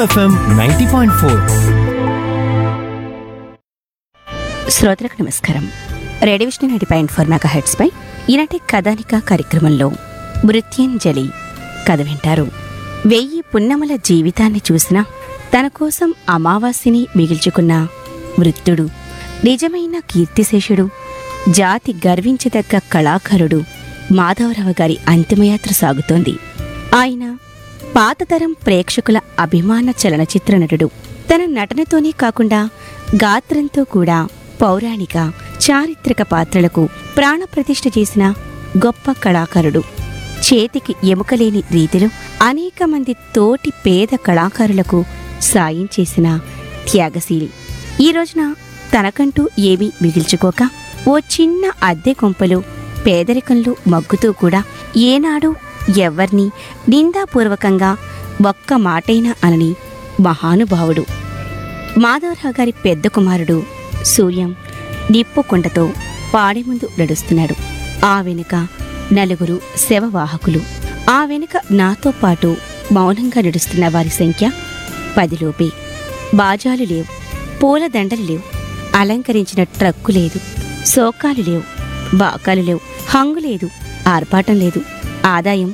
FM ninety point four శ్రోతలకు నమస్కారం radio Vishnu ninety point four mega hertz పై ఈనాటి కథానిక కార్యక్రమంలో మృత్యుంజలి కథ వింటారు వెయ్యి పున్నమల జీవితాన్ని చూసినా తన కోసం అమావాస్యని మిగిల్చుకున్న వృత్తుడు నిజమైన కీర్తిశేషుడు జాతి గర్వించదగ్గ కళాకారుడు మాధవరావు గారి అంతిమయాత్ర సాగుతోంది ఆయన పాతతరం ప్రేక్షకుల అభిమాన చలనచిత్ర నటుడు తన నటనతోనే కాకుండా గాత్రంతో కూడా పౌరాణిక చారిత్రక పాత్రలకు ప్రాణప్రతిష్ఠ చేసిన గొప్ప కళాకారుడు చేతికి ఎముకలేని రీతిలో అనేక మంది తోటి పేద కళాకారులకు సాయం చేసిన త్యాగశీలి ఈ రోజున తనకంటూ ఏమీ మిగిల్చుకోక ఓ చిన్న అద్దె కొంపలో పేదరికంలో మగ్గుతూ కూడా ఏనాడు ఎవ్వర్నీ నిందాపూర్వకంగా ఒక్క మాటైనా అనని మహానుభావుడు మాధవరావు గారి పెద్ద కుమారుడు సూర్యం నిప్పుకుండతో పాడే ముందు నడుస్తున్నాడు ఆ వెనుక నలుగురు శవవాహకులు ఆ వెనుక నాతో పాటు మౌనంగా నడుస్తున్న వారి సంఖ్య పదిలోపే బాజాలు లేవు పూల దండలు లేవు అలంకరించిన ట్రక్కు లేదు సోకాలు లేవు బాకాలు లేవు హంగు లేదు ఆర్పాటం లేదు ఆదాయం